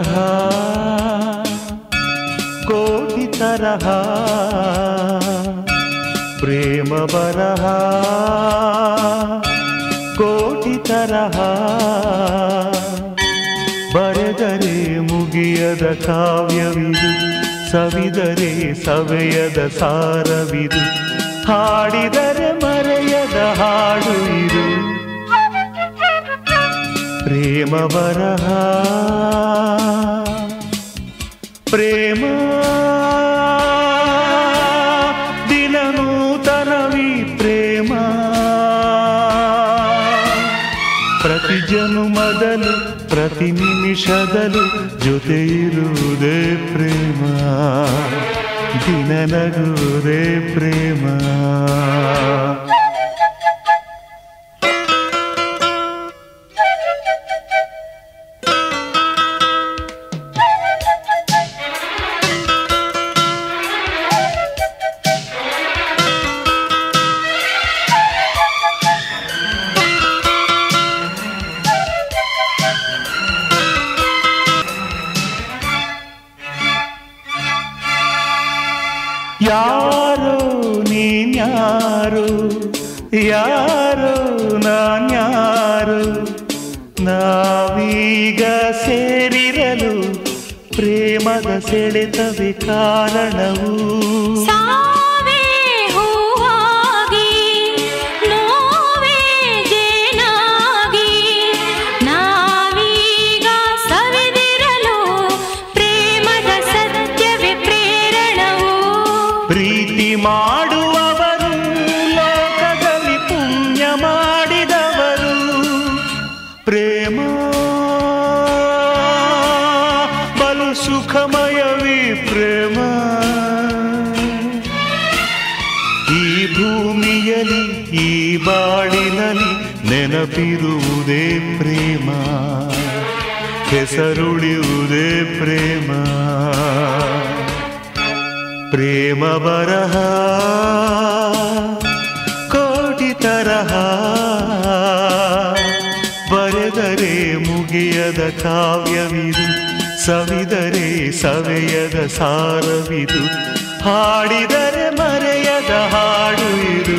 ಬರಹ ಕೋಟಿ ತರಹ ಪ್ರೇಮ ಬರಹ ಕೋಟಿ ತರಹ ಬರೆದರೆ ಮುಗಿಯದ ಕಾವ್ಯವಿದು ಸವಿದರೆ ಸವೆಯದ ಸಾರವಿದು ಹಾಡಿದರೆ ಮರೆಯದ ಹಾಡು ಇದು ಪ್ರೇಮ ಬರಹ ಪ್ರೇಮ ದಿನ ನೂತನವಿ ಪ್ರೇಮ ಪ್ರತಿ ಜನುಮದಲು ಪ್ರತಿ ನಿಮಿಷದಲು ಜೊತೆ ಇರುವುದೇ ಪ್ರೇಮ ದಿನ ನಗುವುದೇ ಪ್ರೇಮ ಯಾರೋ ನೀನ್ಯಾರು ಯಾರೋ ನಾನ್ಯಾರು ನಾವೀಗ ಸೇರಿರಲು ಪ್ರೇಮದ ಸೆಳೆತವೇ ಕಾರಣವು ಸಾವೇ ಹೂವಾಗಿ ನೋವೇ ಜೇನಾಗಿ ನಾವೀಗ ಸವಿದಿರಲು ಪ್ರೇಮದ ಸತ್ಯವೇ ಪ್ರೇರಣವು ಪ್ರೀತಿ ಮಾಡುವವರು ಲೋಕದಲ್ಲಿ ಪುಣ್ಯ ಮಾಡಿದವರು ಪ್ರೇಮ ಬಲು ಸುಖಮಯವೇ ಪ್ರೇಮ ಈ ಭೂಮಿಯಲ್ಲಿ ಈ ಬಾಳಿನಲ್ಲಿ ನೆನಪಿರುವುದೇ ಪ್ರೇಮ ಹೆಸರುಳಿಯುವುದೇ ಪ್ರೇಮ ಪ್ರೇಮ ಬರಹ ಕೋಟಿ ತರಹ ಬರೆದರೆ ಮುಗಿಯದ ಕಾವ್ಯವಿದು ಸವಿದರೆ ಸವೆಯದ ಸಾರವಿದು ಹಾಡಿದರೆ ಮರೆಯದ ಹಾಡು ಇದು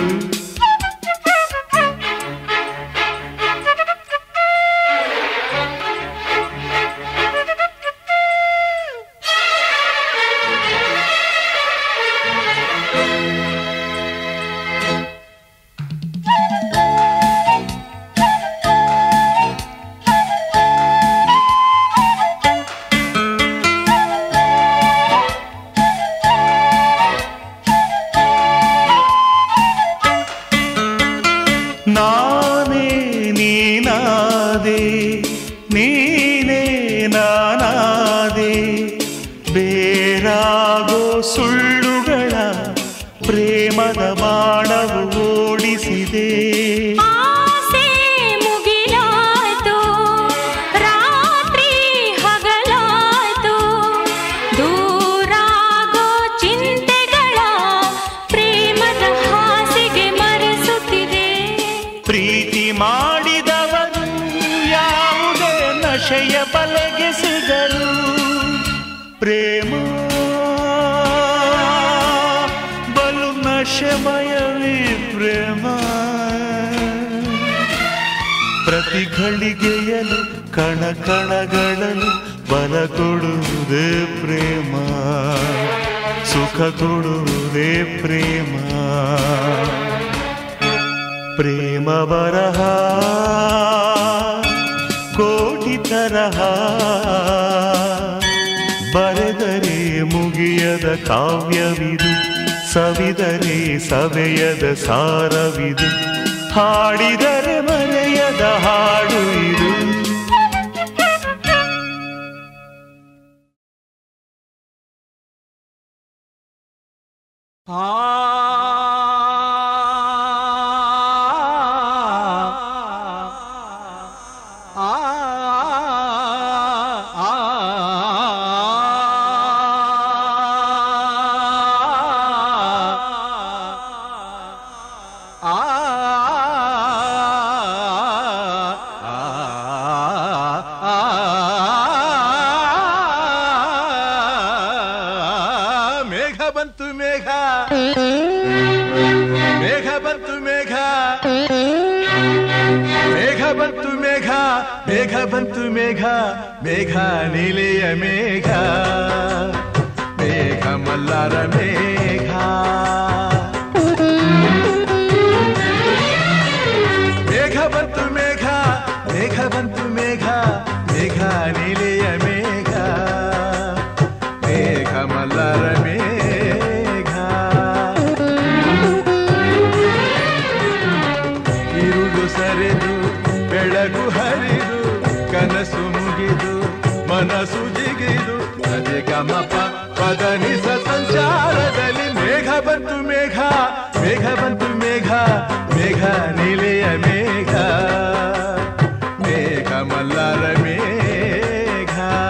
ನಾನೇ ನೀನಾದೆ ನೀನೇ ನಾನಾದೆ ಬೇರಾಗೋ ಸುಳ್ಳುಗಳ ಪ್ರೇಮದ ಬಾಣವು ಓಡಿಸಿದೆ ಆಸೆ ಮುಗಿಲಾಯ್ತು ರಾತ್ರಿ ಹಗಲಾಯ್ತು ದೂರಾಗೋ ಚಿಂತೆಗಳ ಪ್ರೇಮದ ಹಾಸಿಗೆ ಮರೆಸುತ್ತಿದೆ ಪ್ರೀತಿ ಮಾಡಿದವರು ಯಾವುದೇ ನಶೆಯ ಬಲೆಗೆ ಸಿಗಲು ಪ್ರೇಮ ಬಲು ನಶೆಮಯವೇ ಪ್ರೇಮ ಪ್ರತಿ ಘಳಿಗೆಯಲು ಕಣ ಕಣಗಳಲು ಬಲ ಕೊಡುವುದೇ ಪ್ರೇಮ ಸುಖ ಕೊಡುವುದೇ ಪ್ರೇಮ ಪ್ರೇಮ ಬರಹ ಕೋಟಿ ತರಹ ಬರೆದರೆ ಮುಗಿಯದ ಕಾವ್ಯವಿದು ಸವಿದರೆ ಸವೆಯದ ಸಾರವಿದು ಹಾಡಿದರೆ ಮರೆಯದ ಹಾಡು ಇದು ಆ ಬಂತು ಮೇಘ ಮೇಘ ಬಂತು ಮೇಘ ಮೇಘ ಬಂತು ಮೇಘ ಮೇಘ ಬಂತು ಮೇಘ ಮೇಘ ನೀಲೆಯ ಮೇಘ ಮೇಘ ಮಲ್ಲಾರ ಮೇಘ ಮೇಘ ಬಂತು ಮೇಘ ಮೇಘ ಬಂತು ಮೇಘ ಮೇಘ ನೀಲೆಯ ಮೇಘ ಮೇಘ ಮಲ್ಲರ ಮೇಘ ಇರುಳು ಸರಿದು ಬೆಳಗು ಹರಿದು ಕನಸು ಮುಗಿದು ಮನಸ್ಸು ಜಿಗಿದು ಅದೇ ಗಮಪ ಪದನಿಸ ಸಂಚಾರದಲ್ಲಿ ಮೇಘ ಬಂತು ಮೇಘ ಮೇಘ ಬಂತು ಮೇಘ ಮೇಘ ನೀಲೆಯ ಮೇಘ ಮೇಘ ಮಲ್ಲರ ಮೇಘ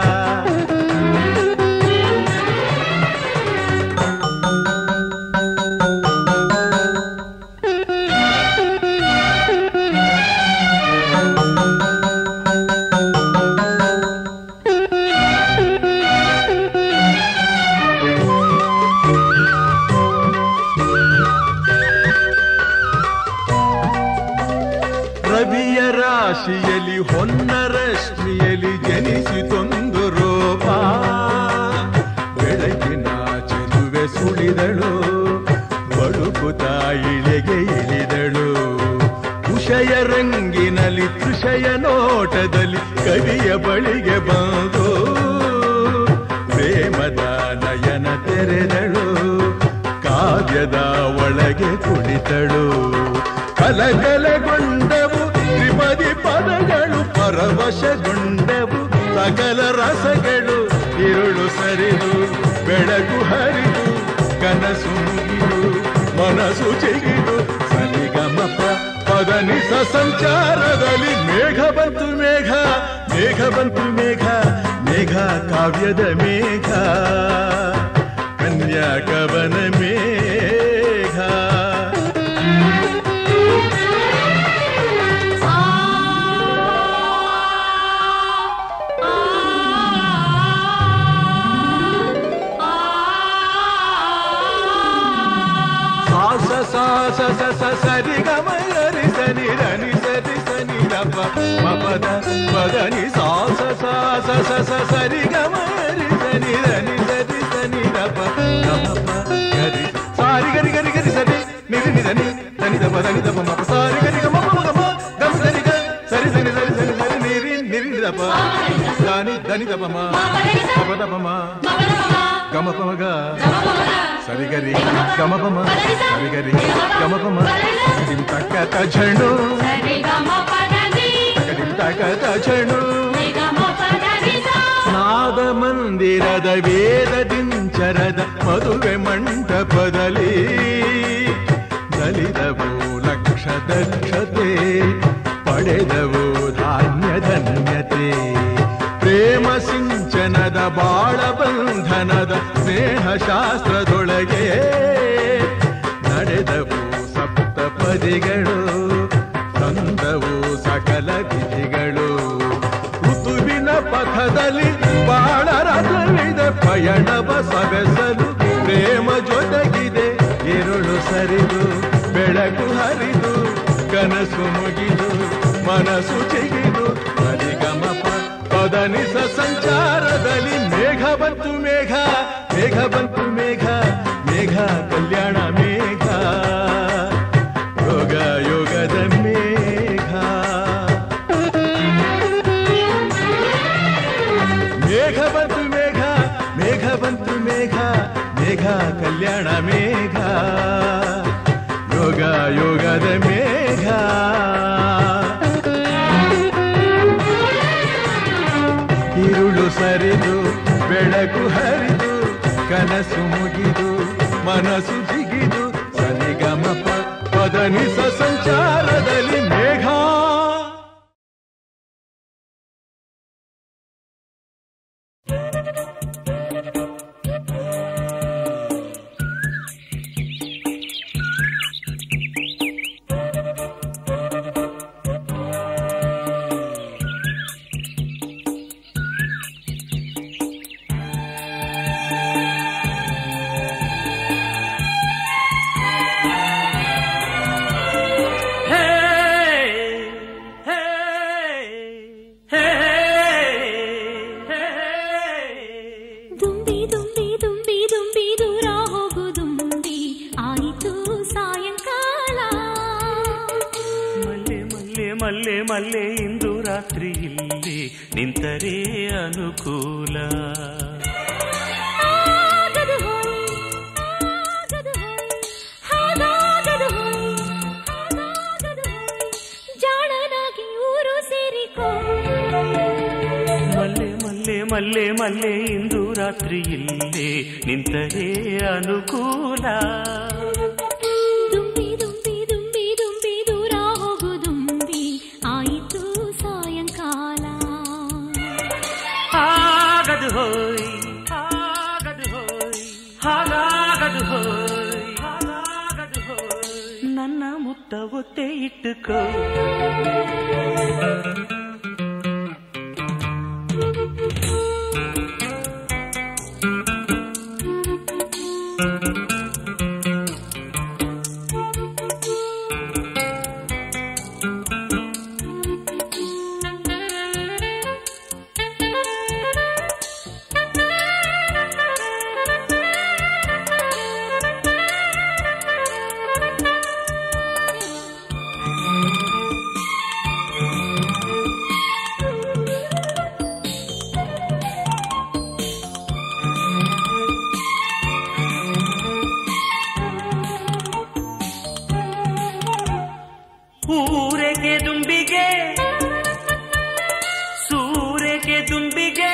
ರವಿಯ ರಾಶಿಯಲ್ಲಿ ಹೊನ್ನ ರಶ್ಮಿಯಲ್ಲಿ ಜನಿಸಿತೊಂದು ರೂಪ ಬೆಳಕಿನ ಚೆಲುವೆ ಸುಳಿದಳು ಬಳುಕುತ ಇಳೆಗೆ ಇಳಿದಳು ಕುಶಯ ರಂಗಿನಲ್ಲಿ ತೃಷಯ ನೋಟದಲ್ಲಿ ಕವಿಯ ಬಳಿಗೆ ಬಂದು ಪ್ರೇಮದ ನಯನ ತೆರೆದಳು ಕಾವ್ಯದ ಒಳಗೆ ಕುಳಿತಳು ಕಲಕಲಗೊಂಡವು ತ್ರಿಪದಿ ಪದಗಳು ಪರವಶಗೊಂಡವು ಸಕಲ ರಸಗಳು ഇരുಳು ಸರಿದು ಬೆಳಕು ಹರಿದು ಕನಸು ಮುಗಿದು ಮನಸ್ಸು ಚಿಗಿದು ಸರಿಗಮಪ ಪದನಿಸ ಸಂಚಾರದಲ್ಲಿ ಮೇಘ ಬಂತು ಮೇಘ ಮೇಘ ಬಂತು ಮೇಘ ಮೇಘ ಕಾವ್ಯದ ಮೇಘ ಕನ್ಯಾ ಕವನ ಮೇಘ ಸಾಸ ಸಾಸ ಸ ಸ ಸರಿ ಗಮ ಗರಿ ಸನಿ ಧನಿ ಸರಿ ಸನಿ ದಪ ಮಪದ ಪದನಿ ಸಾಸ ಸಾಸ ಸ ಸ ಸರಿ ಗಮ ಗರಿ ಸನಿ ಧನಿ ಸರಿ ಸನಿ ದಪ ಗಮಪ ಗರಿ ಸಾರಿ ಗರಿ ಗರಿ ಗರಿ ಸರಿ ನಿರಿ ನಿಧನಿ ಧನಿ ದಪ ಧನಿ ದಪ ಮಪ ಸಾರಿ ಗರಿ ಗಮ ಮಮ ಗಮ ಗಮ ಸರಿ ಗ ಸರಿ ಸರಿ ಸರಿ ಸರಿ ಸರಿ ನಿರಿ ನಿರಿ ದಪ ದಾನಿ ಧನಿ ದಪ ಮ ದಪ ದಪ ಮ ಗಮ ಪಮ ಗ ಸರಿಗರಿ ಗಮಪಮ ಸರಿಗರಿ ಗಮಪಮ ಡಿಂ ತಕ್ಕ ತಜಣು ಡಿಂ ತಕ್ಕ ತಜಣು ನಾದ ಮಂದಿರದ ವೇದ ದಿಂಚರದ ಮದುವೆ ಮಂಟಪದಲ್ಲಿ ನಲಿದವು ಲಕ್ಷ ದಕ್ಷತೆ ಪಡೆದವು ಧಾನ್ಯ ಧನ್ಯತೆ ಪ್ರೇಮ ಸಿಂಚನದ ಬಾಳ ಬಂಧನದ ಸ್ನೇಹ ಶಾಸ್ತ್ರದೊಳಗೆ ನಡೆದವು ಸಪ್ತ ಪದಿಗಳು ತಂದವು ಸಕಲ ವಿಧಿಗಳು ಋತುವಿನ ಪಥದಲ್ಲಿ ಬಾಳ ರಥವಿದೆ ಪಯಣವ ಸವೆಸಲು ಪ್ರೇಮ ಜೊತೆಗಿದೆ ഇരുಳು ಸರಿದು ಬೆಳಕು ಹರಿದು ಕನಸು ಮುಗಿದು ಮನಸ್ಸು ಚಿಗಿದು ಹರಿಗಮಪ ಪದನಿಸ ಸಂಚಾರದಲ್ಲಿ ಮೇಘ ಬಂತು ಮೇಘ ಮೇಘ ಬಂತು ಮೇಘ ಮೇಘ ಕಲ್ಯಾಣ ಮೇಘ ಯೋಗ ಯೋಗದ ಮೇಘ ಮೇಘ ಬಂತು ಮೇಘ ಮೇಘ ಬಂತು ಮೇಘ ಮೇಘ ಕಲ್ಯಾಣ ಮೇಘ ಯೋಗ ಯೋಗದ ಮೇಘ ഇരുಳು ಸರಿದು ಬೆಳಕು ಹರಿದು ಕನಸು ಮುಗಿದು ಮನಸ್ಸು ಜಿಗಿದು ಸನಿಗಮಪ ಪದನಿಸ ಸಂಚಾರದಲ್ಲಿ ಮೇಘ ದುಂಬಿ ದುಂಬಿ ದುಂಬಿ ದುಂಬಿ ದೂರ ಹೋಗು ದುಂಬಿ ಆಯಿತು ಸಾಯಂಕಾಲ ಮಲ್ಲೆ ಮಲ್ಲೆ ಮಲ್ಲೆ ಮಲ್ಲೆ ಇಂದು ರಾತ್ರಿ ಇಲ್ಲಿ ನಿಂತರೆ ಅನುಕೂಲ ಆಗದು ಹೋಯ್ ಆಗದು ಹೋಯ್ ಹಾಗಾಗದು ಹೋಯ್ ಹಾಗಾಗದು ಹೋಯ್ ಜಾಣನಾಗಿ ಊರು ಸೇರಿಕೋ ಮಲ್ಲೆ ಮಲ್ಲೆ ಮಲ್ಲೆ ಮಲ್ಲೆ ಇಂದು ರಾತ್ರಿ ಇಲ್ಲಿ ನಿಂತರೆ ಅನುಕೂಲ ದುಂಬಿ ದುಂಬಿ ದುಂಬಿ ದುಂಬಿ ದೂರ ಹೋಗು ದುಂಬಿ ಆಯಿತು ಸಾಯಂಕಾಲ ಆಗದು ಹೋಯ್ ಆಗದು ಹೋಯ್ ಹಾಗಾಗದು ಹೋಯ್ ಹಾಗಾಗದು ಹೋಯ್ ನನ್ನ ಮುತ್ತ ಒತ್ತೆ ಇಟ್ಟುಕೋ ಊರೆಗೆ ದುಂಬಿಗೆ ಸೂರೆಗೆ ದುಂಬಿಗೆ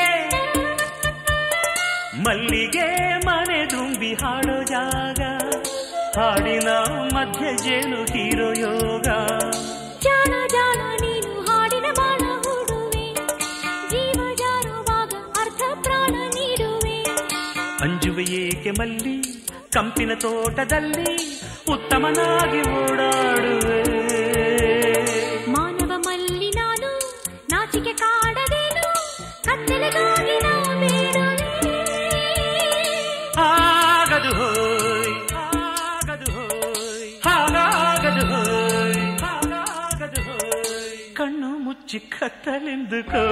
ಮಲ್ಲಿಗೆ ಮನೆ ದುಂಬಿ ಹಾಡೋ ಜಾಗ ಹಾಡಿನ ಮಧ್ಯ ಜೇನು ಹೀರೋ ಯೋಗ ಜಾಣ ಜಾಣ ನೀನು ಹಾಡಿನ ಬಾಣ ಹೂಡುವೆ ಜೀವ ಜಾರುವಾಗ ಅರ್ಥ ಪ್ರಾಣ ನೀಡುವೆ ಅಂಜುವೆ ಏಕೆ ಮಲ್ಲಿ ಕಂಪಿನ ತೋಟದಲ್ಲಿ ಉತ್ತಮನಾಗಿ ಓಡಾಡುವೆ ಮಾನವ ಮಲ್ಲಿ ನಾನು ನಾಚಿಕೆ ಕಾಡದೇನು ಕತ್ತಲೆಗಾಗಿ ನಾ ಬೇಡುವೆ ಆಗದು ಹೋಯ್ ಆಗದು ಹೋಯ್ ಹಾಗಾಗದು ಹೋಯ್ ಹಾಗಾಗದು ಹೋಯ್ ಕಣ್ಣು ಮುಚ್ಚಿ ಕತ್ತಲೆಂದುಕೋ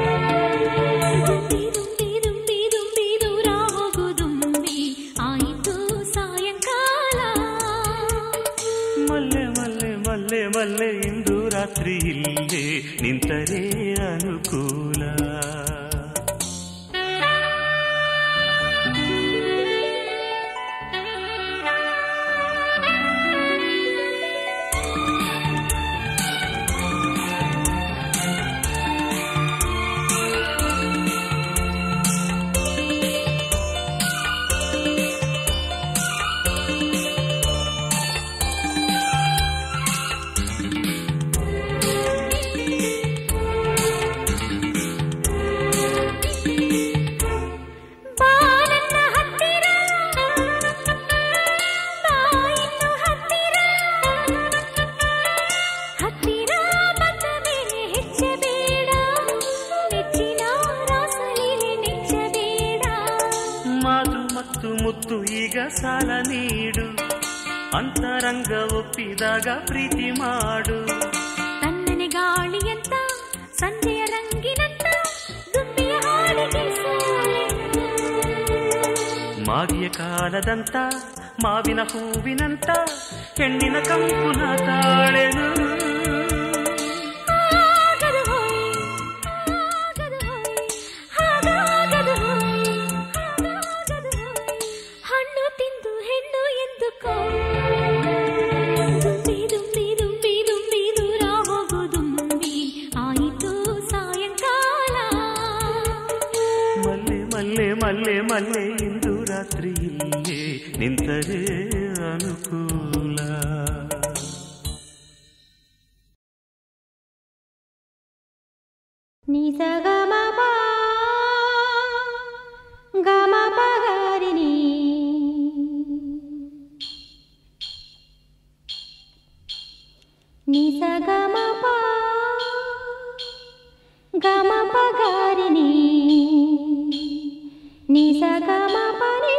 ದುಂಬಿ ದುಂಬಿ ದುಂಬಿ ದುಂಬಿ ದೂರ ಹೋಗು ದುಂಬಿ ಆಯಿತು ಸಾಯಂಕಾಲ ಮಲ್ಲೆ ಮಲ್ಲೆ ಮಲ್ಲೆ ಮಲ್ಲೆ ಇಂದು ರಾತ್ರಿ ಇಲ್ಲೇ ನಿಂತರೆ ಅನುಕೂಲ ಬಾ ನನ್ನ ಹತ್ತಿರ ಬಾ ಇನ್ನು ಹತ್ತಿರ ಹತ್ತಿರ ಬಂದ ಮೇಲೆ ಹೆಚ್ಚಬೇಡ ನೆಚ್ಚಿನ ರಾಸಲೀಲೆ ನೆಚ್ಚಬೇಡ ಮಾತು ಮತ್ತು ಮುತ್ತು ಈಗ ಸಾಲ ನೀಡು ಅಂತರಂಗ ಒಪ್ಪಿದಾಗ ಪ್ರೀತಿ ಮಾಡು ತನ್ನನೆ ಗಾಳಿಯಂತ ಸಂಜೆಯ ರಂಗಿನಂತ ದುಂಬಿಯ ಹಾಡಿಗೆ ಸೋಲೆನು. ಮಾಗಿಯ ಕಾಲದಂತ ಮಾವಿನ ಹೂವಿನಂತ ಹೆಣ್ಣಿನ ಕಂಪುನ ತಾಳೆನು ಆಗದು ಹೋಯ್, ಆಗದು ಹೋಯ್, ಹಾಗಾಗದು ಹೋಯ್, ಹಾಗಾಗದು ಹೋಯ್. ಹಣ್ಣು ತಿಂದು ಹೆಣ್ಣು ಎಂದುಕೋ ದುಂಬಿ ದುಂಬಿ ದುಂಬಿ ದುಂಬಿ ದೂರ ಹೋಗು ದುಂಬಿ ಆಯಿತು ಸಾಯಂಕಾಲ ಮಲ್ಲೆ ಮಲ್ಲೆ ಮಲ್ಲೆ ಮಲ್ಲೆ ಇಂದು ರಾತ್ರಿ ಇಲ್ಲೇ ನಿಂತರೆ ಅನುಕೂಲ ನಿಸ ಗಮ ಪ ಗಮ ಪಗರಿನಿ ನಿಸ ಗಮ ಪ ಗಮ ಪಗರಿನಿ ನಿಸ ಗಮ ಪನಿ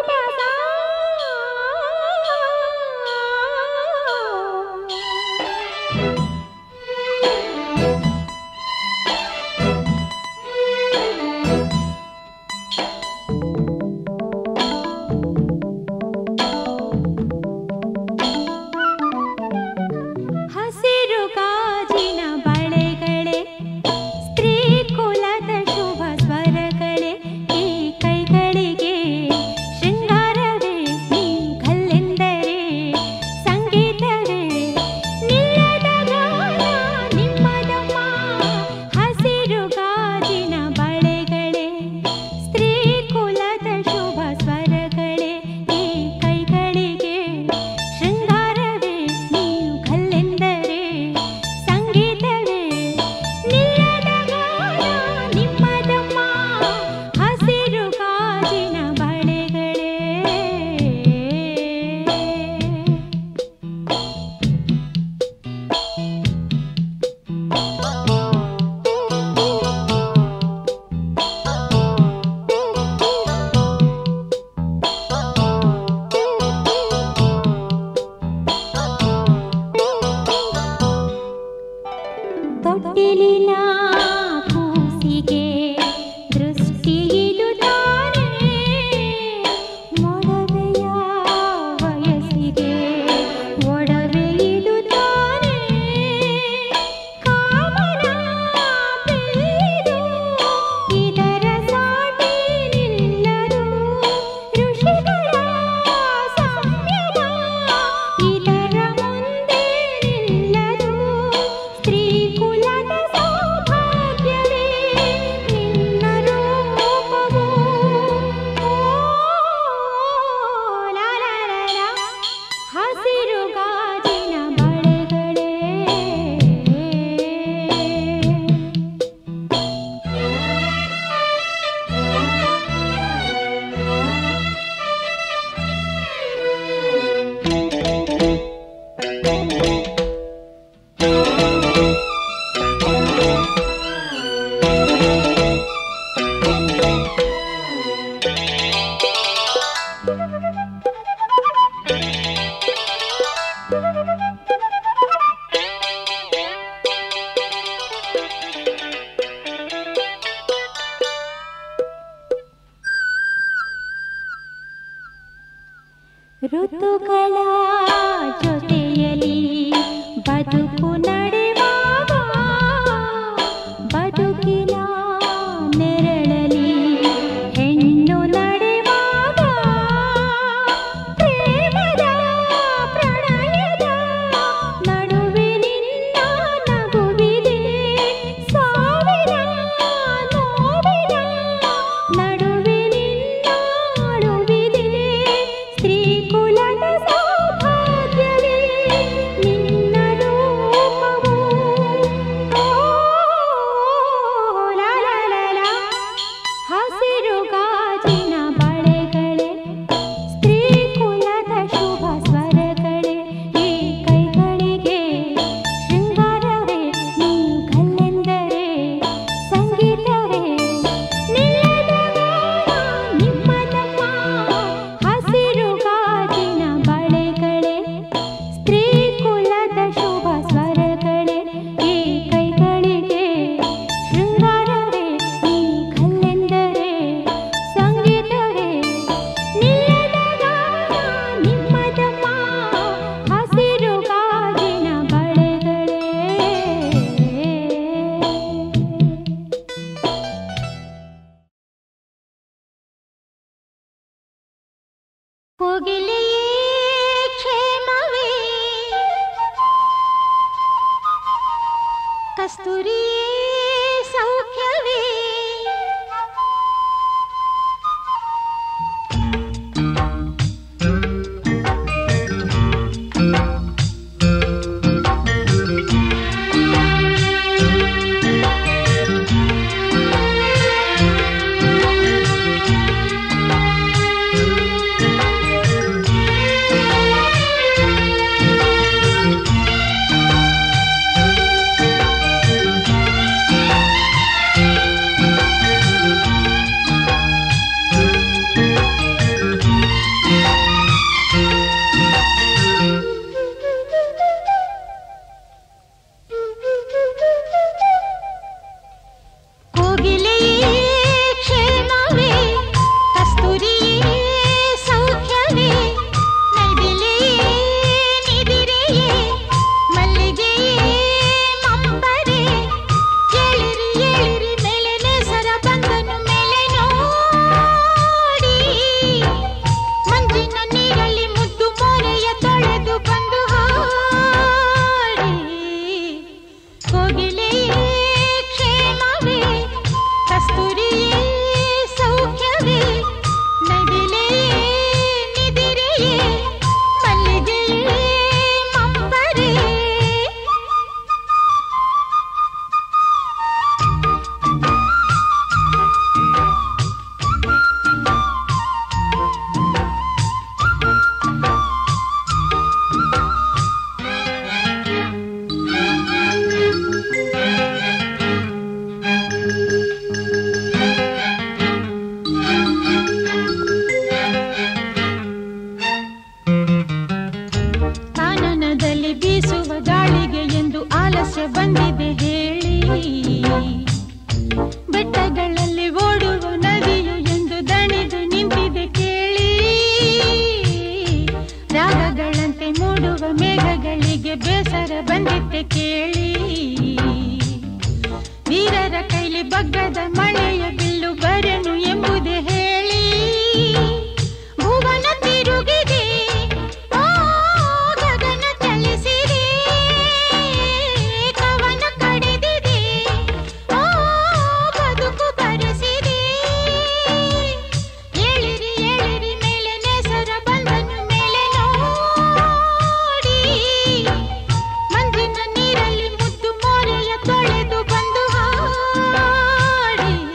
ಋತುಗಳ ಜೊತೆಯಲಿ ಬದುಕು ನಡೆವಾಗ ಬದುಕಿನ ನೆರಳಲಿ ಹೆಣ್ಣು ನಡೆವಾಗ ಪ್ರೇಮದ ಪ್ರಣಯದ ನಡುವೆ ನಿನ್ನ ನಗುವಿದೆ ಸಾವಿರ ನೋವಿನ ನಡುವೆ ನಿನ್ನ ಅಳುವಿದೆ ಸ್ತ್ರೀ ಕುಲದ ಸೌಭಾಗ್ಯವೇ ನಿನ್ನ ರೂಪವು ಓ, ಲಾ, ಲಾ, ಲಾ, ಲಾ. ಹಸಿರು ಗಾಜಿನ ಬಳೆಗಳೇ ಸ್ತ್ರೀ ಕುಲದ ಶುಭ ಸ್ವರಗಳೇ ಈ ಕೈಗಳಿಗೆ ಶೃಂಗಾರವೇ ನೀ ಕಲ್ಲೆಂದರೆ ಸಂಗೀತವೇ ನಿಲ್ಲದ ಗಾನ ನಿಮ್ಮದಮ್ಮ ಹಸಿರು ಗಾಜಿನ ಬಳೆಗಳೇ ಸ್ತ್ರೀ ಕುಲದ ಶುಭ ಸ್ವರಗಳೇ ಈ ಕೈಗಳಿಗೆ ಶೃಂಗಾರವೇ ನೀ ಕಲ್ಲೆಂದರೆ ಸಂಗೀತವೇ ನಿಲ್ಲದ ಗಾನ ನಿಮ್ಮದಮ್ಮ ಹಸಿರು ಗಾಜಿನ ಬಳೆಗಳೇ ಕೋಗಿಲೆಯೇ ಕ್ಷೇಮವೇ ಕಸ್ತೂರಿಯೇ ಸೌಖ್ಯವೇ ಕೋಗಿಲೆಯೇ ಕ್ಷೇಮವೇ ಕಸ್ತೂರಿಯೇ ಸೌಖ್ಯವೇ ನೈದಿಲೆಯೇ ನಿದಿರೆಯೇ ಮಲ್ಲಿಗೆಯೇ ಮಂಬರೆ ಏಳಿರಿ ಏಳಿರಿ ಮೇಲೆ ನೇಸರ ಬಂದನು ಮೇಲೆ ನೋಡಿ ಮಂಜಿನ ನೀರಲ್ಲಿ ಮುದ್ದು ಮೋರೆಯ ತೊಳೆದು ಬಂದು ಹಾಡಿ ಕೋಗಿಲೆಯೇ ಕ್ಷೇಮವೇ ಕಸ್ತೂರಿಯೇ ಸೌಖ್ಯವೇ ನದಿಲೆಯೇ ನಿದಿರೆಯೇ ಮಲ್ಲಿಗೆಯೇ ಮಂಬರೆ ಕಾನನದಲ್ಲಿ ಬೀಸುವ ಗಾಳಿಗೆ ಎಂದು ಆಲಸ್ಯ ಬಂದಿದೆ ಹೇಳಿ ಬೆಟ್ಟಗಳಲ್ಲಿ ಓಡುವ ನದಿಯು ಎಂದು ದಣಿದು ನಿಂತಿದೆ ಕೇಳಿ ರಾಗಗಳಂತೆ ಮೂಡುವ ಮೇಘಗಳಿಗೆ ಬೇಸರ ಬಂದಿತ್ತೆ ಕೇಳಿ ವೀರರ ಕೈಲಿ ಬಗ್ಗದ ಮಳೆಯ ಬಿಲ್ಲು ಬರೆನು ಎಂಬುದೇ ಹೇಳಿ ಭುವನ ತಿರುಗಿದೆ ಆ, ಗಗನ ಚಲಿಸಿದೆ ಕವನ ಕಡಿದಿದೆ ಆ, ಬದುಕು ಬರೆಸಿದೆ ಏಳಿರಿ ಏಳಿರಿ ಮೇಲೆ ನೇಸರ ಬಂದನು ಮೇಲೆ ನೋಡಿ ಮಂಜಿನ ನೀರಲ್ಲಿ ಮುದ್ದು ಮೋರೆಯ ತೊಳೆದು ಬಂದು ಹಾಡಿ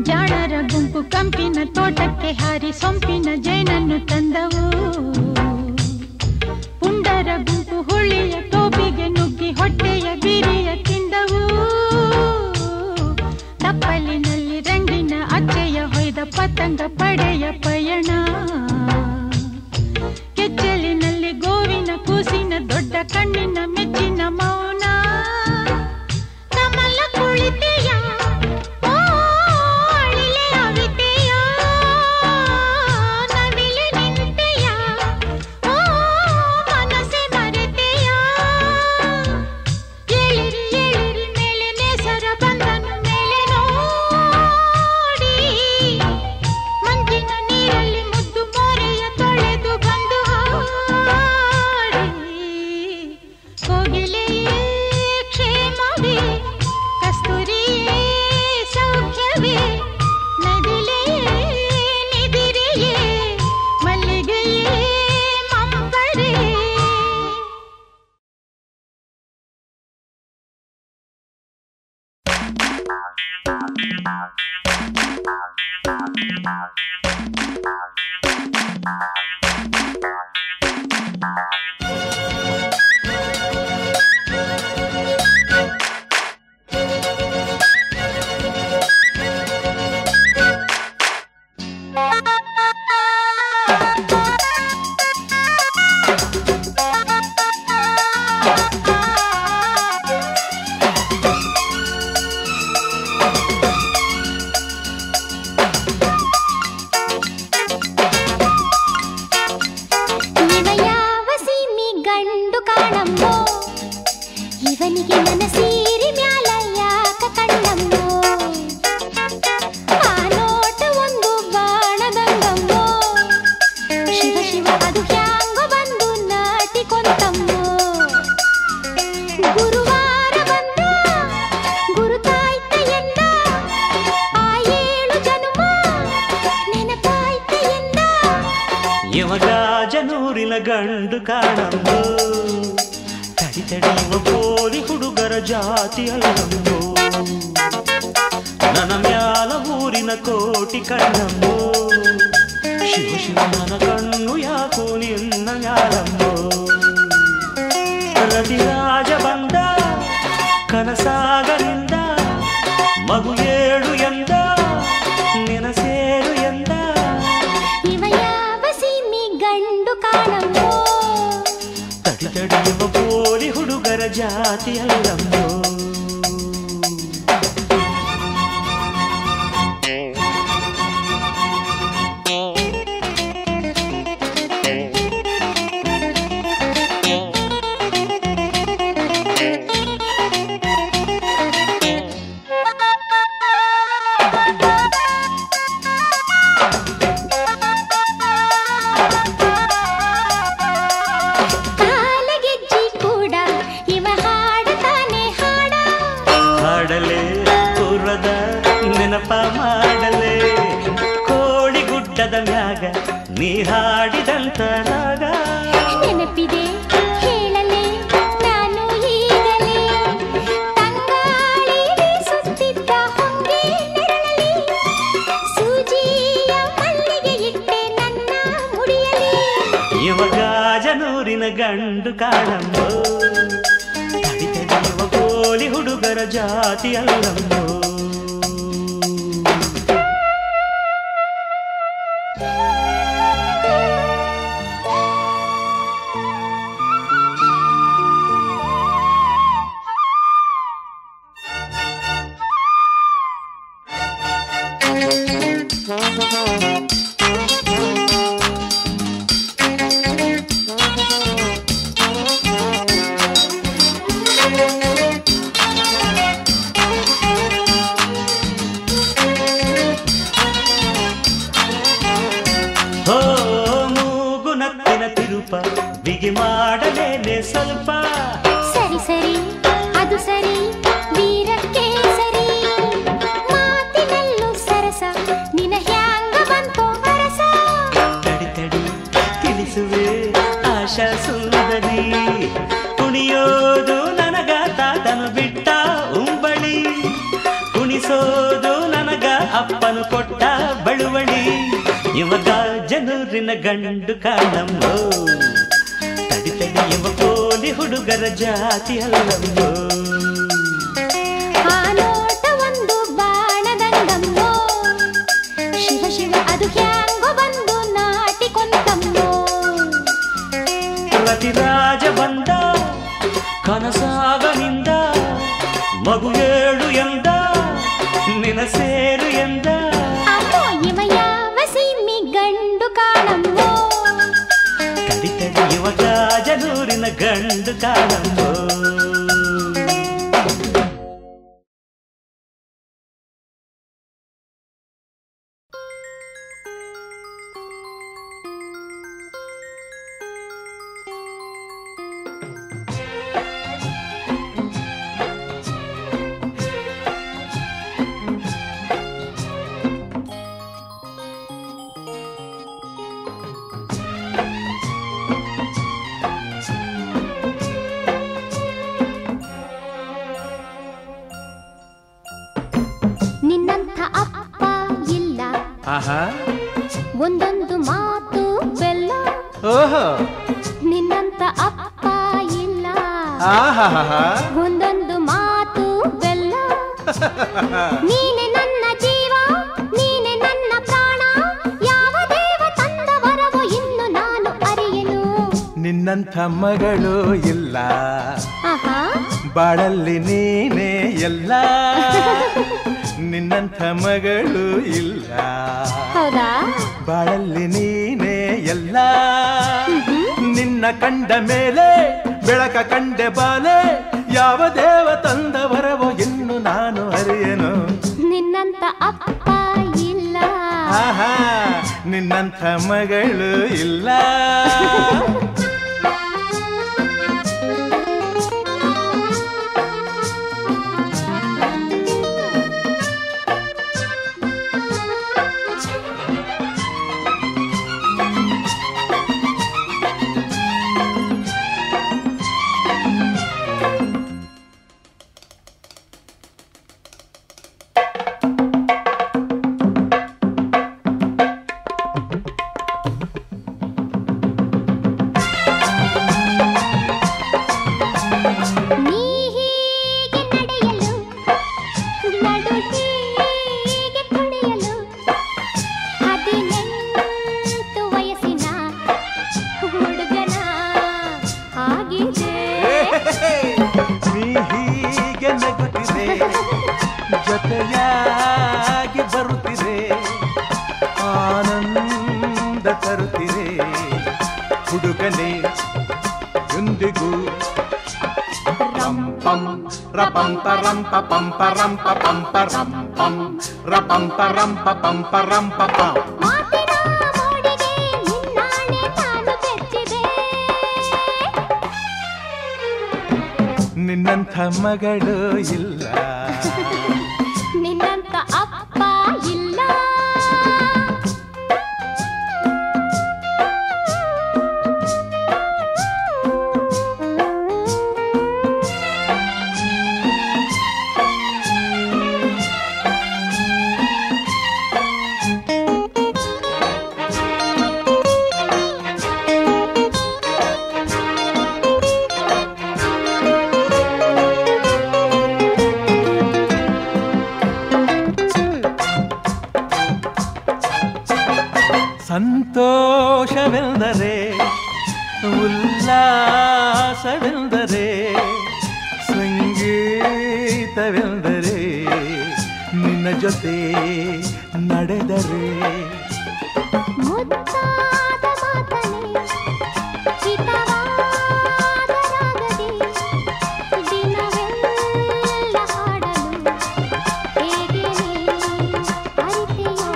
ಜಾಣರ ಗುಂಪು ಕಂಪಿನ ತೋಟಕ್ಕೆ ಹಾರಿ ಸೊಂಪಿನ ಜೇನನ್ನು ತಂದವು ಪುಂಡರ ಗುಂಪು ಹುಳಿಯ ಟೋಪಿಗೆ ನುಗ್ಗಿ ಹೊಟ್ಟೆಯ ಬೀರಿಯ ತಿಂದವು ತಪ್ಪಲಿನಲ್ಲಿ ರಂಗಿನ ಅಚ್ಚೆಯ ಹೊಯ್ದ ಪತಂಗ ಪಡೆಯ ಪಯಣ ಕೆಚ್ಚಲಿನಲ್ಲಿ ಗೋವಿನ ಕೂಸಿನ ದೊಡ್ಡ ಕಣ್ಣಿನ ಮೆಚ್ಚಿನ ಮೌನ ಕಮಲ ಕುಳಿತೆಯ ಓ ಅಳಿಲೆ ಅವಿತೆಯ ನವಿಲೆ ನಿಂತೆಯ ಓ ಮನಸ್ಸೆ ಮರೆತೆಯ ಏಳಿರಿ ಏಳಿರಿ ಮೇಲೆ ನೇಸರ ಬಂದನು ಮೇಲೆ ನೋಡಿ ಮಂಜಿನ ನೀರಲ್ಲಿ ಮುದ್ದು ಮೋರೆಯ ತೊಳೆದು ಬಂದು ಹಾಡಿ ಕೋಗಿಲೆಯೇ ಕ್ಷೇಮವೇ ಕಸ್ತೂರಿಯೇ ಸೌಖ್ಯವೇ ನದಿಲೆಯೇ ನಿದಿರೆಯೇ ಮಲ್ಲಿಗೆಯೇ ಮಂಬರೇ ಇವ ಯಾವ ಸೀಮಿ ಗಂಡು ಕಾಣಮ್ಮೋ ಇವನಿಗೆ ನನ್ನ ಸೀರೆ ಮ್ಯಾಲ ಯಾಕ ಕಣ್ಣಮ್ಮೋ ಆ ನೋಟ ಒಂದು ಬಾಣದಂಗಮ್ಮೋ ಶಿವ ಶಿವ ಅದು ಹ್ಯಾಂಗ ಬಂದು ನಾಟಿ ಕೊಂತಮ್ಮೋ ಗುರುವಾರ ಬಂದ ಗುರುತಾಯ್ತ ಎಂದ ಆ ಏಳು ಜನುಮ ನೆನಪಾಯ್ತ ಎಂದ ಯವಗಾಜನೂರಿನ ಗಂಡು ಕಾಣಂಬೋ ತಡಿ ತಡಿಯುವ ಪೋಲಿ ಹುಡುಗರ ಜಾತಿ ಅಲ್ಲಂಬೋ ನನ್ನ ಮ್ಯಾಲ ಊರಿನ ಕೋಟಿ ಕಣ್ಣಂಬೋ ಶಿವ ಶಿವ ನನ್ನ ಕಣ್ಣು ಯಾಕೋ ನಿನ್ನ ಮ್ಯಾಲಂಬೋ ರತಿರಾಜ ಬಂದ ಕನಸಾಗಲಿಂದ ಮಗು ಏಳು ಎಂದ ನೆನಸೇರು ಎಂದ ಇವ ಯಾವ ಸೀಮಿ ಗಂಡು ಕಾಣಮ್ಮೋ ತಡಿ ತಡಿಯುವ ಪೋಲಿ ಹುಡುಗರ ಜಾತಿ ಅಲ್ಲಂಬೋ ಕಾಲಗೆಜ್ಜಿ ಕೂಡ ಇವ ಹಾಡತಾನೆ ಹಾಡ ಹಾಡಲೆ ಪೂರ್ವದ ನೆನಪ ಮಾಡಲೆ ಕೋಳಿ ಗುಡ್ಡದ ಮ್ಯಾಗ ನೀ ಹಾಡಿದಂತ ರಾಗ ನೆನಪಿದೆ ಹೇಳಲೆ ನಾನು ಈಗಲೇ ತಂಗಾಳಿ ಬೀಸುತ್ತಿದ್ದ ಹೊಂಗೆ ನೆರಳಲಿ ಸೂಜಿಯ ಮಲ್ಲಿಗೆ ಇಟ್ಟೆ ನನ್ನ ಮುಡಿಯಲಿ ಯುವಗಾಜನೂರಿನ ಗಂಡು ಕಾಣಂಬೋ ತಡಿ ತಡಿಯುವ ಕೋಲಿ ಹುಡುಗರ ಜಾತಿ ಅಲ್ಲಂಬೋ ಹೋ ಮೂಗು ನತ್ತಿನ ತಿರುಪ ಬಿಗಿ ಮಾಡಲೇನೆ ಸ್ವಲ್ಪ ಸರಿ ಸರಿ ಅದು ಸರಿ ವೀರಕ್ಕೆ ಸರಿ ಮಾತಿನಲ್ಲೂ ಸರಸ ನಿನ ಹ್ಯಾಂಗ ಬಂತೋ ಅರಸ ತಡಿ ತಡಿ ತಿಳಿಸುವೆ ಆಶಾ ಸುಂದರಿ ಕುಣಿಯೋದು ನನಗ ತಾತನು ಬಿಟ್ಟ ಉಂಬಳಿ ಕುಣಿಸೋದು ನನಗ ಅಪ್ಪನ ನಾನು ಕೊಟ್ಟ ಬಳುವಳಿ ಇವಾಗ ಜನೂರಿನ ಗಂಡು ಕಾಣಮ್ಮೋ ತಡಿ ತಡಿ ಇವ ಪೋಲಿ ಹುಡುಗರ ಜಾತಿ ಅಲ್ಲಮ್ಮೋ ಆ ನೋಟ ಒಂದು ಬಾಣದಂಗಮ್ಮೋ ಶಿವ ಶಿವ ಅದು ಹ್ಯಾಂಗೋ ಬಂದು ನಾಟಿಕೊಂತಮ್ಮೋ ರತಿರಾಜ ಬಂದ ಕನಸಾಗನಿಂದ ಮಗು ಏಳು ಎಂದ ನಿನ ಸೇರು ಎಂದ ಅಮ್ಮೋ ಇವ ಯಾವ ಸೀಮಿ ಗಂಡು ಕಾಣಮ್ಮೋ ಕಡಿತಡಿ ಇವಾಗ ಜನೂರಿನ ಗಂಡು ಕಾಣಮ್ಮೋ ನಿನ್ನಂಥ ಅಪ್ಪ ಇಲ್ಲ ಆಹಾ ಒಂದೊಂದು ಮಾತು ಬೆಲ್ಲ ಓಹೋ ನಿನ್ನಂಥ ಅಪ್ಪ ಇಲ್ಲ ಆಹಾ ಒಂದೊಂದು ಮಾತು ಬೆಲ್ಲ ನೀನೆ ನನ್ನ ಜೀವ ನೀನೆ ನನ್ನ ಪ್ರಾಣ ಯಾವ ದೇವ ತಂದ ವರವೋ ಇನ್ನು ನಾನು ಅರಿಯೆನು ನಿನ್ನಂಥ ಮಗಳು ಇಲ್ಲ ಆಹಾ ಬಾಳಲ್ಲಿ ನೀನೇ ಎಲ್ಲ ನಿನ್ನಂಥ ಮಗಳು ಇಲ್ಲ ಹೌದಾ ಬಾಳಲ್ಲಿ ನೀನೇ ಎಲ್ಲ ನಿನ್ನ ಕಂಡ ಮೇಲೆ ಬೆಳಕ ಕಂಡೆ ಬಾಲೆ ಯಾವ ದೇವ ತಂದ ವರವೋ ಇನ್ನು ನಾನು ಅರಿಯನು ನಿನ್ನಂತ ಅಪ್ಪ ಇಲ್ಲ ಆಹಾ ನಿನ್ನಂಥ ಮಗಳು ಇಲ್ಲ ನೀ ಹೀಗೆ ನಡೆಯಲು ನಡು ಹೀಗೆ ಕುಣಿಯಲು ಹದಿನೆಂಟು ವಯಸ್ಸಿನ ಹುಡುಗನ ಆಗಿದೆ ನೀ ಹೀಗೆ ನಗುತ್ತಿದೆ ಜೊತೆಯಾಗಿ ಬರುತ್ತಿದೆ ಆನಂದ ತರುತ್ತಿದೆ ಹುಡುಗನೇ ಎಂದಿಗೂ ರಂಪಂ ರಪಂಪ ರಂಪ ಪಂಪ ರಂಪ ಪಂಪ ರಂಪಂ ರಪಂಪ ರಂಪ ಪಂಪ ರಂಪ ಪಂ ಮಾತಿನ ಮೋಡಿಗೆ ನಿನ್ನಾಣೆ ನಾನು ಬೆಚ್ಚಿದೆ ನಿನ್ನಂಥ ಮಗಳು ಇಲ್ಲ ನಿನ್ನಂತ ಅಪ್ಪ ಇಲ್ಲ ಸಂತೋಷವೆಂದರೆ ಉಲ್ಲಾಸವೆಂದರೆ ಸಂಗೀತವೆಂದರೆ ನಿನ್ನ ಜೊತೆ ನಡೆದರೆ ಮುದ್ದಾದ ಮಾತನೆ ಹಿತವಾದ ರಾಗದಿ ದಿನವೆಲ್ಲ ಹಾಡಲು ಹೇಗೆ ನೀ ಅರಿತೆಯೋ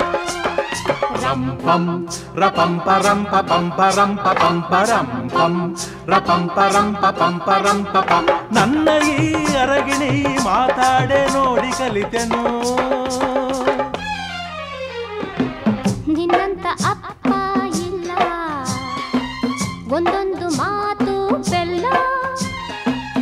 ರಂಪಂ ರಪಂಪ ರಂಪ ಪಂಪ ರಂಪ ಪಂಪ ರಂಪಂ ರಪಂಪ ರಂಪ ಪಂಪ ರಂಪ ಪಂ ನನ್ನ ಈ ಅರಗಿಣಿ ಮಾತಾಡೆ ನೋಡಿ ಕಲಿತೆನು ನಿನ್ನಂತ ಅಪ್ಪ ಇಲ್ಲ ಒಂದೊಂದು ಮಾತು ಬೆಲ್ಲ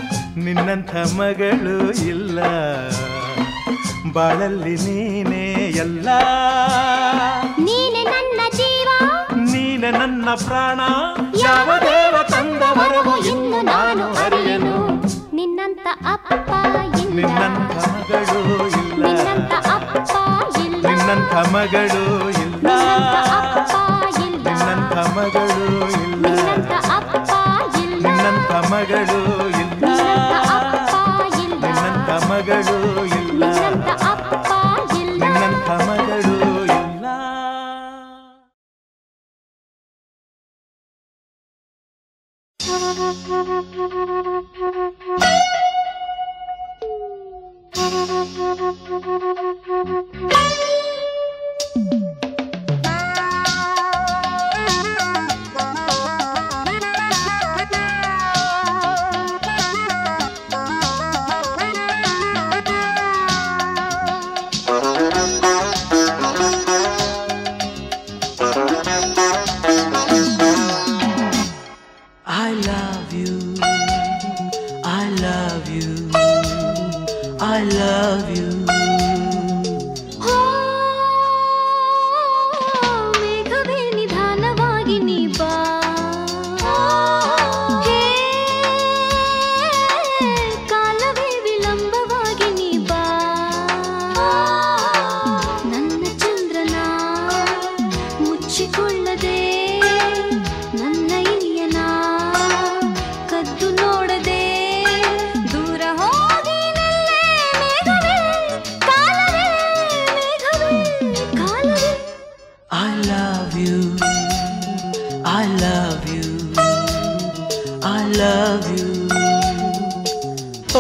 ನಿನ್ನಂಥ ಮಗಳು ಇಲ್ಲ ಬಾಳಲ್ಲಿ ನೀನೇ ಎಲ್ಲ ನೀನೆ ನನ್ನ ಜೀವ ನೀನೆ ನನ್ನ ಪ್ರಾಣ ಯಾವ ದೇವ ತಂದ ವರವು ಇನ್ನು ನಾನು ಅರಿಯನು ನಿನ್ನಂತ ಅಪ್ಪ ಇಲ್ಲ ನಿನ್ನಂಥ ಮಗಳು ಇಲ್ಲ ನಿನ್ನಂತ ಅಪ್ಪ ಇಲ್ಲ ನಿನ್ನಂಥ ಮಗಳು ಇಲ್ಲ ನಿನ್ನಂತ ಅಪ್ಪ ಇಲ್ಲ ನಿನ್ನಂಥ ಮಗಳು ಇಲ್ಲ ನಿನ್ನಂತ ಅಪ್ಪ ಇಲ್ಲ ನಿನ್ನಂಥ ಮಗಳು ಇಲ್ಲ ನಿನ್ನಂತ ಅಪ್ಪ ಇಲ್ಲ ನಿನ್ನಂಥ ಮಗಳು ಇಲ್ಲ ನಿನ್ನಂತ ಅಪ್ಪ ಇಲ್ಲ ನಿನ್ನಂಥ ಮಗಳು ಇಲ್ಲ I love you. I love you. I love you. ಹೋ, ಮೇಘವೇ ನಿಧಾನವಾಗಿ ನೀ ಬಾ ಹೇ, ಕಾಲವೇ ವಿಳಂಬವಾಗಿ ನೀ ಬಾ ನನ್ನ ಚಂದ್ರನ ಮುಚ್ಚಿಕೊಳ್ಳದೆ ನನ್ನ ಇನಿಯನ ಕದ್ದು ನೋಡದೆ ದೂರ ಹೋಗಿ ನಿಲ್ಲೇ ಮೇಘವೇ ಕಾಲವೇ ಮೇಘವೇ ಕಾಲವೇ I love you. I love you. I love you. ಓ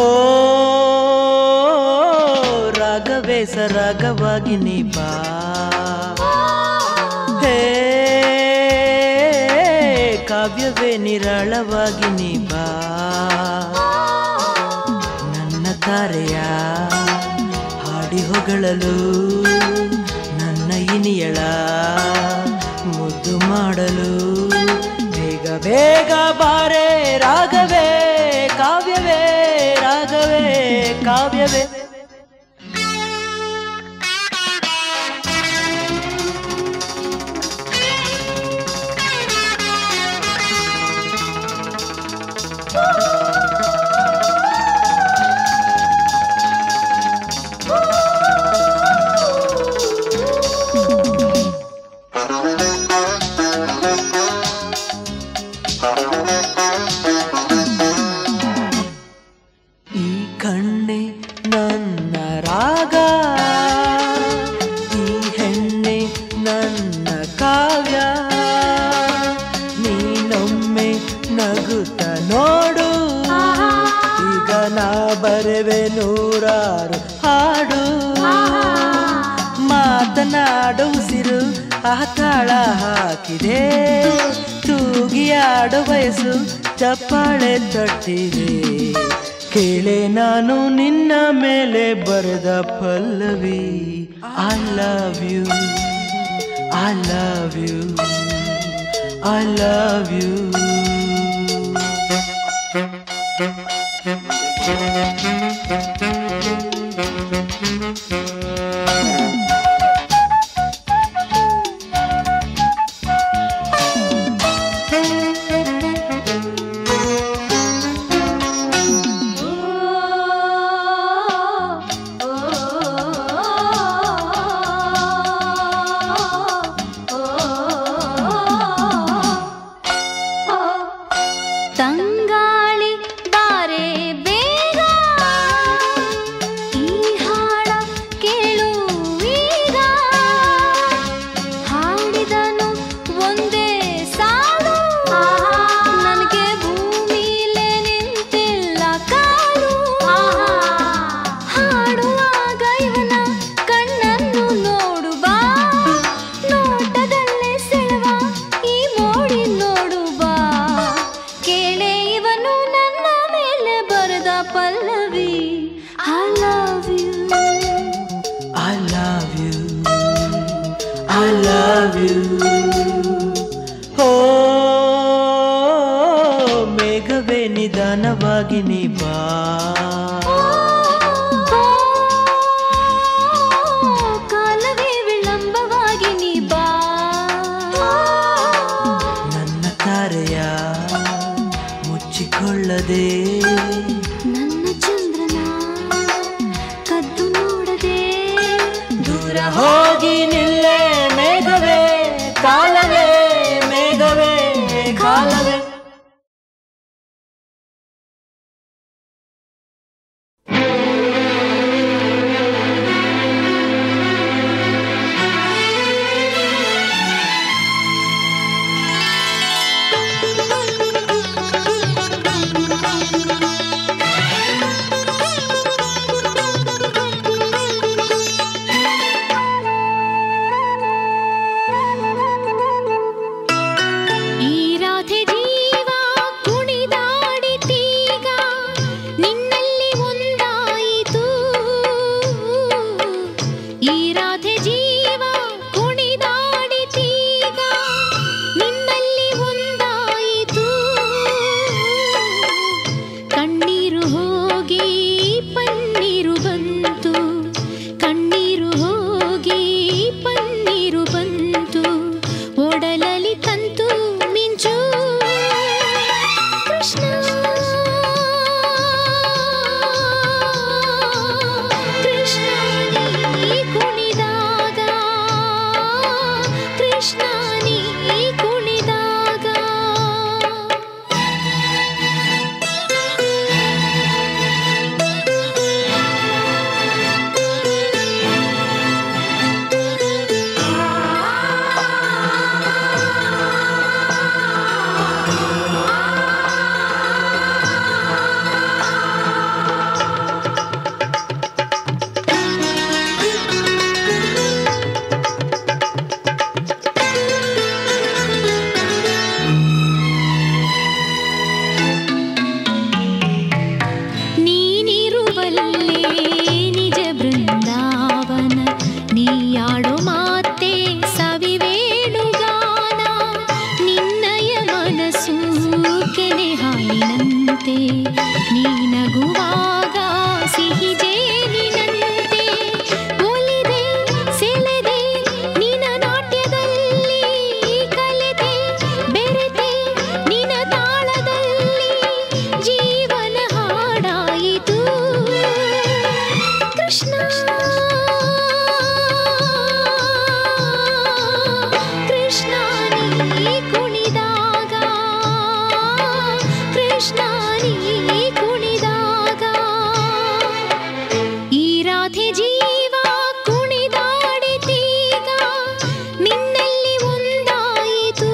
ರಾಗವೇ ಸರಾಗವಾಗಿ ನೀ ಬಾ ಹೇ ಕಾವ್ಯವೇ ನಿರಾಳವಾಗಿ ನೀ ಬಾ ನನ್ನ ತಾರೆಯ ಹಾಡಿ ಹೊಗಳಲು ನನ್ನ ಇನಿಯಳ ಮುದ್ದು ಮಾಡಲು ಬೇಗ ಬೇಗ ಬಾರೆ ರಾಗವೇ ಕಾವ್ಯವೇ ರಾಗವೇ ಕಾವ್ಯವೇ ಈ ಕಣ್ಣೆ ನನ್ನ ರಾಗ ಈ ಹೆಣ್ಣೆ ನನ್ನ ಕಾವ್ಯ ನೀನೊಮ್ಮೆ ನಗುತ್ತ ನೋಡು ಈಗ ನಾ ಬರೆವೆ ನೂರಾರು ಹಾಡು ಮಾತನಾಡು ಉಸಿರು ಆತಾಳ ಹಾಕಿದೆ ತೂಗಿಯಾಡು ವಯಸ್ಸು ಚಪ್ಪಾಳೆ ತಟ್ಟಿದೆ ಕೇಳೆ ನಾನು ನಿನ್ನ ಮೇಲೆ ಬರೆದ ಪಲ್ಲವಿ I love you I love you I love you ತಂಗಾಳಿ ಬಾರೆ ಬೇಗ ಈ ಹಾಡ ಕೇಳು ಈಗ ಹಾಡಿದನು ಒಂದೇ ಸಾಲು ನನಗೆ ಭೂಮಿಲೇ ನಿಂತಿಲ್ಲ ಕಾಲು ಹಾಡುವಾಗ ಇವನ ಕಣ್ಣನ್ನು ನೋಡು ಬಾ ನೋಟದಲ್ಲೇ ಸೆಳೆವ ಈ ಮೋಡಿ ನೋಡು ಬಾ ಕೇಳೆ ಇವನು ನನ್ನ ಮೇಲೆ ಬರೆದ ಪಲ್ಲವಿ I love you I love you. I love you. ಓ ಮೇಘವೇ ನಿಧಾನವಾಗಿ ನೀ ಬಾ ಕಾಲವೇ ಹೋಗಿ ನಿಲ್ಲೇ ಮೇಘವೇ ಕಾಲವೇ ಮೇಘವೇ ಕಾಲವೇ ಈ ರಾಧೆ ಜೀವ ಕುಣಿದಾಡಿತೀಗ ನಿನ್ನಲ್ಲಿ ಒಂದಾಯಿತು ಈ ರಾಧೆ ಜೀವ ಕುಣಿದಾಡಿತೀಗ ನಿನ್ನಲ್ಲಿ ಒಂದಾಯಿತು ಕಣ್ಣೀರು ಹೋಗಿ ಪನ್ನೀರು ಬಂತು ಕಣ್ಣೀರು ಹೋಗಿ ಪನ್ನೀರು ಬಂತು ಒಡಲಲಿ ತಂತು ಮಿಂಚು ಕೃಷ್ಣ ಕೃಷ್ಣ ನೀ ಕುಣಿದಾಗ ಕೃಷ್ಣ ನೀ ಕುಣಿದಾಗ ನೀನಿರುವಲ್ಲೇ ನಿಜ ಬೃಂದಾವನ ನೀಯಾಡೋ ಮಾತೆ ಸವಿವೇಣುಗಾನ ನಿನ್ನಯ ಮನಸ್ಸು ಕೆನೆ ಹಾಲಿನಂತೆ ನೀನಗುವಾಗ ಸಿಹಿ ಜೇನಿನಂತೆ ಒಲಿದೆ ಸೆಳೆದೆ ನಿನ ನಾಟ್ಯದಲ್ಲಿ ಕಲೆತೆ ಬೆರೆತೆ ನಿನ ತಾಳದಲ್ಲಿ ಜೀವನ ಹಾಡಾಯಿತು ಕೃಷ್ಣ ಕೃಷ್ಣ ನೀ ಕುಣಿದಾಗ ಕೃಷ್ಣ ನೀ ಕುಣಿದಾಗ ಈ ರಾಧೆ ಜೀವ ಕುಣಿದಾಡಿತೀಗ ನಿನ್ನಲ್ಲಿ ಒಂದಾಯಿತು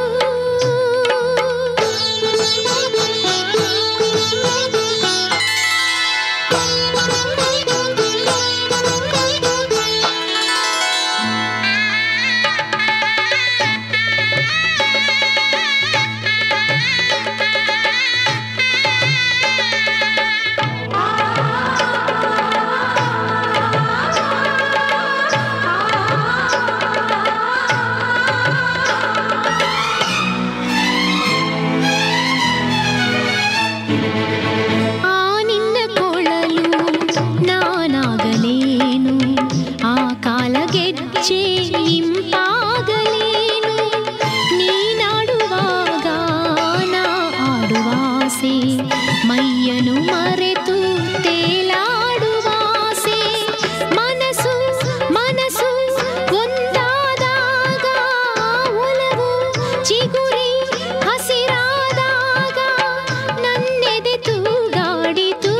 ಆ ನಿನ್ನ ಕೊಳಲು ನಾನಾಗಲೇನು ಆ ಕಾಲಗೆಜ್ಜೆ ಇಂಪಾಗಲೇನು ನೀನಾಡುವಾಗ ನಾ ಆಡುವಾಸೆ ಮೈಯನು ಮರೆತು ತೇಲಾಡುವಾಸೆ ಮನಸ್ಸು ಮನಸ್ಸು ಒಂದಾದಾಗ ಒಲವು ಚಿಗುರಿ ಹಸಿರಾದಾಗ ನನ್ನೆದೆ ತೂಗಾಡಿತು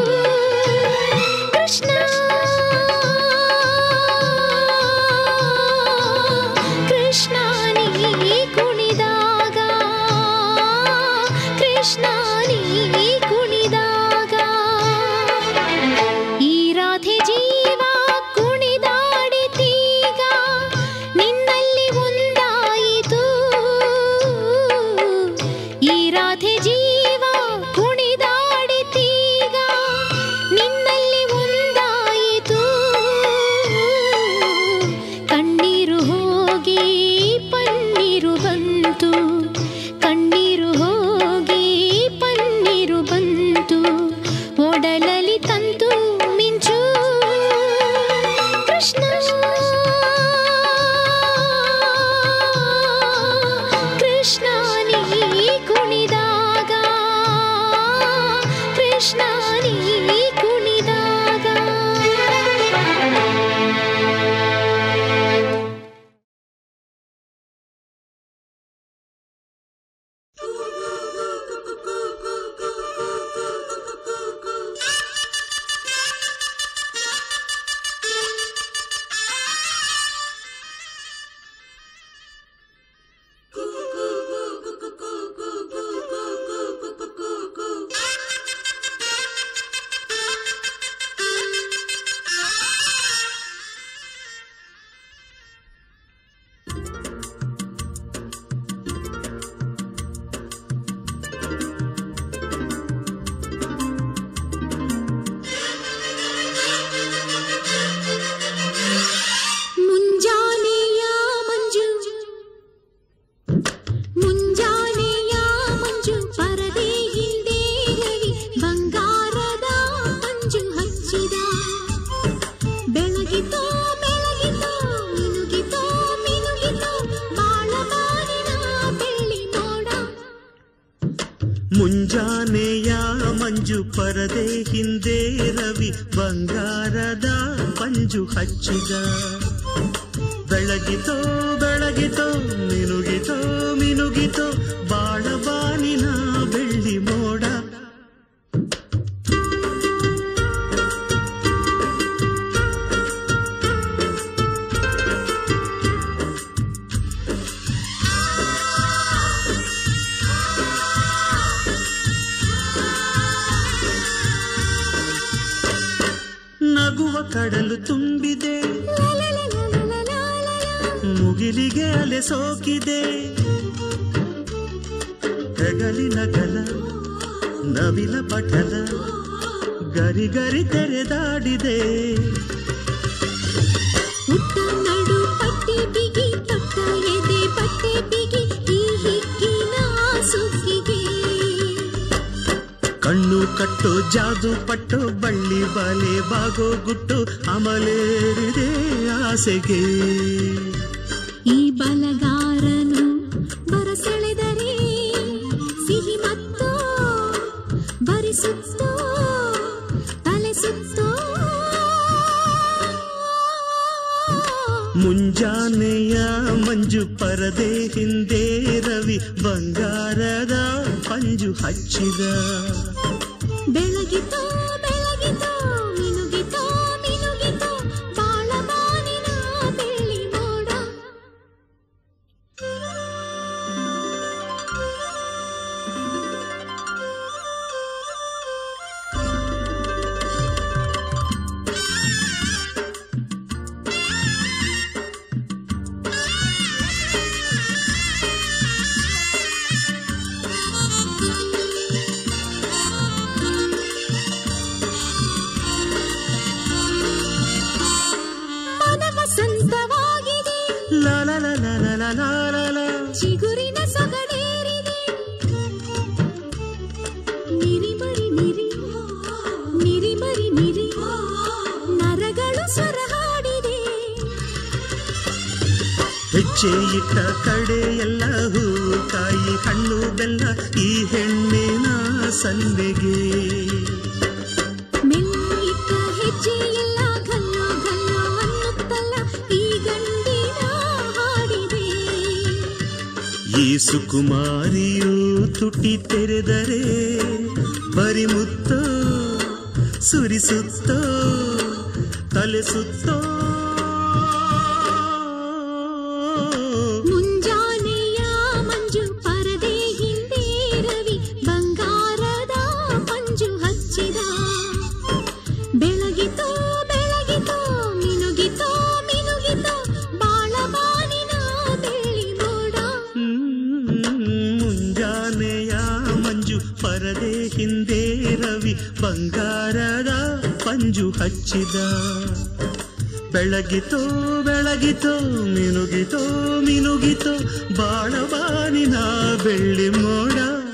ಕೃಷ್ಣ ಕೃಷ್ಣ ಮುಂಜಾನೆಯ ಮಂಜು ಪರದೆ ಹಿಂದೆ ರವಿ ಬಂಗಾರದ ಪಂಜು ಹಚ್ಚಿದ ಬೆಳಗಿತೋ ಬೆಳಗಿತೋ ಮಿನುಗಿತೋ ಮಿನುಗಿತೋ ಬಾಳಬಾನಿನ ಬೆಳ್ಳಿ ಮೋಡ ನಗುವ ಕಡಲು ತುಂಬಿದೆ ಮುಗಿಲಿಗೆ ಅಲೆ ಸೋಕಿದೆ ಹೆಗಲಿನ ಗಲ ನವಿಲ ಪಟಲ ಗರಿ ಗರಿ ತೆರೆದಾಡಿದೆ ಉಟ್ಟ ನಡು ಪಟ್ಟೆ ಬಿಗಿ ತೊಟ್ಟ ಎದೆ ಪಟ್ಟೆ ಬಿಗಿ ಈ ಹಿಗ್ಗಿನ ಸುಗ್ಗಿಗೆ ಕಣ್ಣು ಕಟ್ಟು ಜಾದು ಪಟ್ಟು ಬಳ್ಳಿ ಬಲೆ ಬಾಗೋ ಗುಟ್ಟು ಅಮಲೇರಿದೆ ಆಸೆಗೆ ಈ ಬಲಗಾರನು ಬರಸೆಳೆದರೆ ಸಿಹಿ ಮತ್ತೋ ಬರಿಸುತ್ತೋ ತಲೆ ಸುತ್ತೋ ಮುಂಜಾನೆಯ ಮಂಜು ಪರದೆ ಹಿಂದೆ ರವಿ ಬಂಗಾರದ ಪಂಜು ಹಚ್ಚಿದ ಬೆಳಗಿತೋ ಬೆಳಗಿತೋ ಮಿನುಗಿತೋ ಮಿನುಗಿತೋ ಬಾಳಬಾನಿನ ಬೆಳ್ಳಿ ಮೋಡ ಮನ ವಸಂತವಾಗಿದೆ ಲಾ ಲಾ ಲಾ ಲಾ ಲಾ ಲಾ ಲಾ ಲಾ ಲಾ. ಚಿಗುರಿನ ಸೊಗಡೇರಿದೆ ನಿರಿಮರಿ ನಿರಿ ನಿರಿಮರಿ ನಿರಿ ನರಗಳು ಸ್ವರ ಹಾಡಿದೆ ಹೆಜ್ಜೆ ಇಟ್ಟ ಕಡೆ ಎಲ್ಲ ಹೂ ಕಾಯಿ ಹಣ್ಣು ಬೆಲ್ಲ ಈ ಹೆಣ್ಣಿನ ಸನ್ನೆಗೆ ಮೆಲ್ಲಿಟ್ಟ ಹೆಜ್ಜೆ ಎಲ್ಲ ಗಲ್ಲೋ ಗಲ್ಲೋ ಅನ್ನುತ್ತಲ್ಲ ಈ ಗಂಡಿನ ಹಾಡಿದೆ ಈ ಸುಕುಮಾರಿಯು ತುಟಿ ತೆರೆದರೆ ಬರಿ ಮುತ್ತೋ ಸುರಿಸುತ್ತೋ ತಲೆ ಸುತ್ತೋ ಮುಂಜಾನೆಯ ಮಂಜು ಪರದೆ ಹಿಂದೆ ರವಿ ಬಂಗಾರದ ಮಂಜು ಹಚ್ಚಿದ ಬೆಳಗಿತೋ ಬೆಳಗಿತೋ ಮಿನುಗಿತೋ ಮಿನುಗಿತೋ ಬಾಳಬಾನಿನ ಬೆಳ್ಳಿ ಮೋಡ ಹ್ಮ್, ಮುಂಜಾನೆಯ ಮಂಜು ಪರದೆ ಹಿಂದೆ ರವಿ ಬಂಗಾರದ ಪಂಜು ಹಚ್ಚಿದ ಬೆಳಗಿತೋ ಬೆಳಗಿತೋ ಮಿನುಗಿತೋ ಮಿನುಗಿತೋ ಬಾಳಬಾನಿನ ಬೆಳ್ಳಿ ಮೋಡ